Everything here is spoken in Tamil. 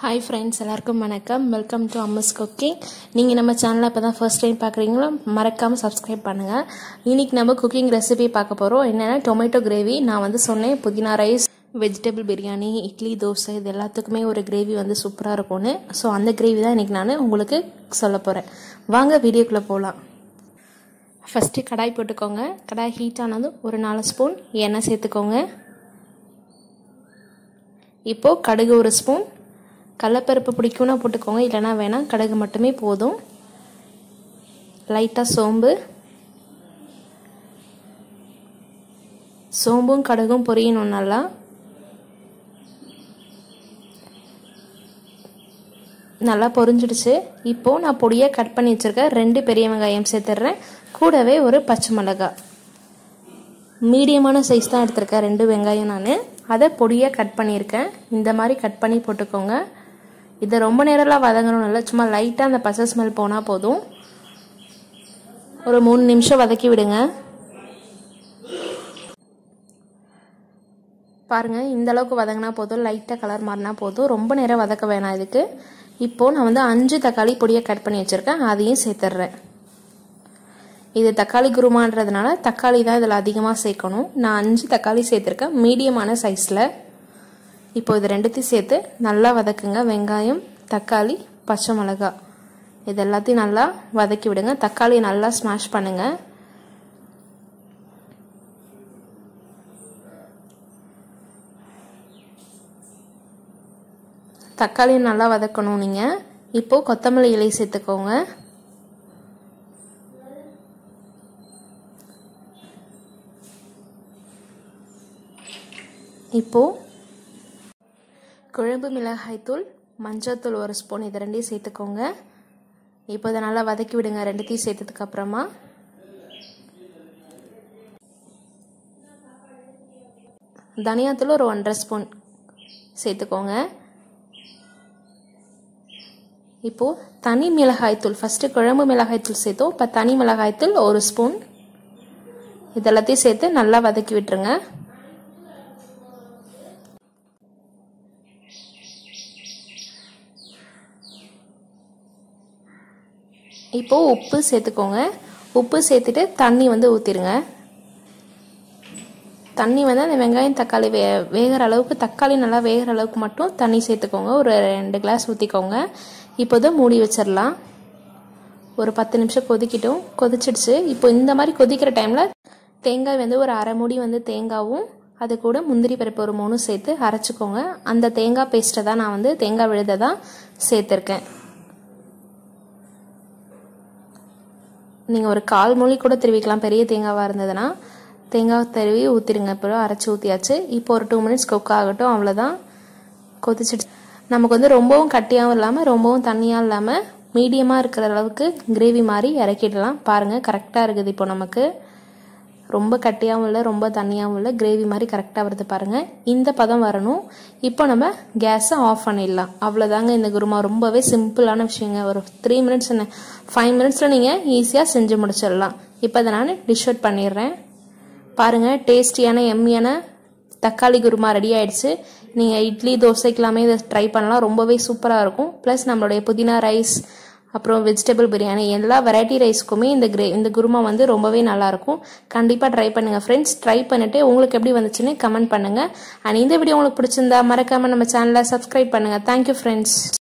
ஹாய் ஃப்ரெண்ட்ஸ் எல்லாருக்கும் வணக்கம் வெல்கம் டு அம்மஸ் குக்கிங் நீங்கள் நம்ம சேனலை இப்போ தான் ஃபர்ஸ்ட் டைம் பார்க்குறீங்களோ மறக்காமல் சப்ஸ்கிரைப் பண்ணுங்கள் இன்றைக்கி நம்ம குக்கிங் ரெசிபி பார்க்க போகிறோம் என்னென்னா டொமேட்டோ கிரேவி நான் வந்து சொன்னேன் புதினா ரைஸ் வெஜிடபிள் பிரியாணி இட்லி தோசை இது எல்லாத்துக்குமே ஒரு கிரேவி வந்து சூப்பராக இருக்கும்னு ஸோ அந்த கிரேவி தான் இன்றைக்கி நான் உங்களுக்கு சொல்ல போகிறேன் வாங்க வீடியோக்குள்ளே போகலாம் ஃபஸ்ட்டு கடாய் போட்டுக்கோங்க கடாய் ஹீட் ஆனதும் ஒரு நாலு ஸ்பூன் எண்ணெய் சேர்த்துக்கோங்க இப்போது கடுகு ஒரு ஸ்பூன் கடலப்பருப்பு பிடிக்கும்னா போட்டுக்கோங்க இல்லைனா வேணாம் கடுகு மட்டுமே போதும் லைட்டாக சோம்பு சோம்பும் கடுகும் பொரியணும் நல்லா நல்லா பொரிஞ்சிடுச்சு இப்போது நான் பொடியாக கட் பண்ணி வச்சுருக்கேன் ரெண்டு பெரிய வெங்காயம் சேர்த்துட்றேன் கூடவே ஒரு பச்சை மிளகாய் மீடியமான சைஸ் தான் எடுத்திருக்கேன் ரெண்டு வெங்காயம் நான் அதை பொடியாக கட் பண்ணியிருக்கேன் இந்த மாதிரி கட் பண்ணி போட்டுக்கோங்க இதை ரொம்ப நேரம்லாம் வதங்கணும் இல்லை சும்மா லைட்டாக அந்த பச்சை ஸ்மெல் போனால் போதும் ஒரு மூணு நிமிஷம் வதக்கி விடுங்க பாருங்கள் இந்த அளவுக்கு வதங்கினா போதும் லைட்டாக கலர் மாறினா போதும் ரொம்ப நேரம் வதக்க வேணாம் இதுக்கு இப்போது நான் வந்து அஞ்சு தக்காளி பொடியாக கட் பண்ணி வச்சுருக்கேன் அதையும் சேர்த்துட்றேன் இது தக்காளி குருமான்றதுனால தக்காளி தான் இதில் அதிகமாக சேர்க்கணும் நான் அஞ்சு தக்காளி சேர்த்துருக்கேன் மீடியமான சைஸில் இப்போ இது ரெண்டுத்தையும் சேர்த்து நல்லா வதக்குங்க வெங்காயம் தக்காளி பச்சை மிளகா இது எல்லாத்தையும் நல்லா வதக்கி விடுங்க தக்காளி நல்லா ஸ்மாஷ் பண்ணுங்கள் தக்காளி நல்லா வதக்கணும் நீங்கள் இப்போது கொத்தமல்லி இலை சேர்த்துக்கோங்க இப்போது குழம்பு மிளகாய்த்தூள் மஞ்சள்தூள் ஒரு ஸ்பூன் இது ரெண்டையும் சேர்த்துக்கோங்க இப்போ இதை நல்லா வதக்கி விடுங்க ரெண்டுத்தையும் சேர்த்ததுக்கு அப்புறமா தனியாத்தூள் ஒரு ஒன்றரை ஸ்பூன் சேர்த்துக்கோங்க இப்போது தனி மிளகாய்த்தூள் ஃபஸ்ட்டு குழம்பு மிளகாய்த்தூள் சேர்த்தோம் இப்போ தனி மிளகாய்த்தூள் ஒரு ஸ்பூன் இதெல்லாத்தையும் சேர்த்து நல்லா வதக்கி விட்டுருங்க இப்போது உப்பு சேர்த்துக்கோங்க உப்பு சேர்த்துட்டு தண்ணி வந்து ஊற்றிடுங்க தண்ணி வந்து அந்த வெங்காயம் தக்காளி வே வேகிற அளவுக்கு தக்காளி நல்லா வேகிற அளவுக்கு மட்டும் தண்ணி சேர்த்துக்கோங்க ஒரு ரெண்டு கிளாஸ் ஊற்றிக்கோங்க இப்போது மூடி வச்சிடலாம் ஒரு பத்து நிமிஷம் கொதிக்கிட்டோம் கொதிச்சிடுச்சு இப்போ இந்த மாதிரி கொதிக்கிற டைமில் தேங்காய் வந்து ஒரு அரை மூடி வந்து தேங்காவும் அது கூட முந்திரி பருப்பு ஒரு மூணு சேர்த்து அரைச்சிக்கோங்க அந்த தேங்காய் பேஸ்ட்டை தான் நான் வந்து தேங்காய் விழுதை தான் சேர்த்துருக்கேன் நீங்கள் ஒரு கால் மொழி கூட திருவிக்கலாம் பெரிய தேங்காவாக இருந்ததுன்னா தேங்காய் தருவி ஊற்றிடுங்க இப்போ அரைச்சி ஊற்றியாச்சு இப்போ ஒரு டூ மினிட்ஸ் குக் ஆகட்டும் அவ்வளோதான் கொதிச்சிடுச்சு நமக்கு வந்து ரொம்பவும் கட்டியாகவும் இல்லாமல் ரொம்பவும் தண்ணியாக இல்லாமல் மீடியமாக இருக்கிற அளவுக்கு கிரேவி மாதிரி இறக்கிடலாம் பாருங்கள் கரெக்டாக இருக்குது இப்போ நமக்கு ரொம்ப கட்டியாகவும் இல்லை ரொம்ப தண்ணியாகவும் இல்லை கிரேவி மாதிரி கரெக்டாக வருது பாருங்கள் இந்த பதம் வரணும் இப்போ நம்ம கேஸை ஆஃப் பண்ணிடலாம் அவ்வளோதாங்க இந்த குருமா ரொம்பவே சிம்பிளான விஷயங்க ஒரு த்ரீ மினிட்ஸ் என்ன ஃபைவ் மினிட்ஸில் நீங்கள் ஈஸியாக செஞ்சு முடிச்சிடலாம் இப்போ அதை நான் டிஷ் அவுட் பண்ணிடுறேன் பாருங்கள் டேஸ்டியான எம்மியான தக்காளி குருமா ரெடி ஆயிடுச்சு நீங்கள் இட்லி தோசைக்கெல்லாமே இதை ட்ரை பண்ணலாம் ரொம்பவே சூப்பராக இருக்கும் ப்ளஸ் நம்மளுடைய புதினா ரைஸ் அப்புறம் வெஜிடபிள் பிரியாணி எல்லா வெரைட்டி ரைஸ்க்குமே இந்த கிரே இந்த குருமா வந்து ரொம்பவே நல்லாயிருக்கும் கண்டிப்பாக ட்ரை பண்ணுங்கள் ஃப்ரெண்ட்ஸ் ட்ரை பண்ணிவிட்டு உங்களுக்கு எப்படி வந்துச்சுன்னு கமெண்ட் பண்ணுங்கள் அண்ட் இந்த வீடியோ உங்களுக்கு பிடிச்சிருந்தா மறக்காமல் நம்ம சேனலை சப்ஸ்கிரைப் பண்ணுங்கள் தேங்க்யூ ஃப்ரெண்ட்ஸ்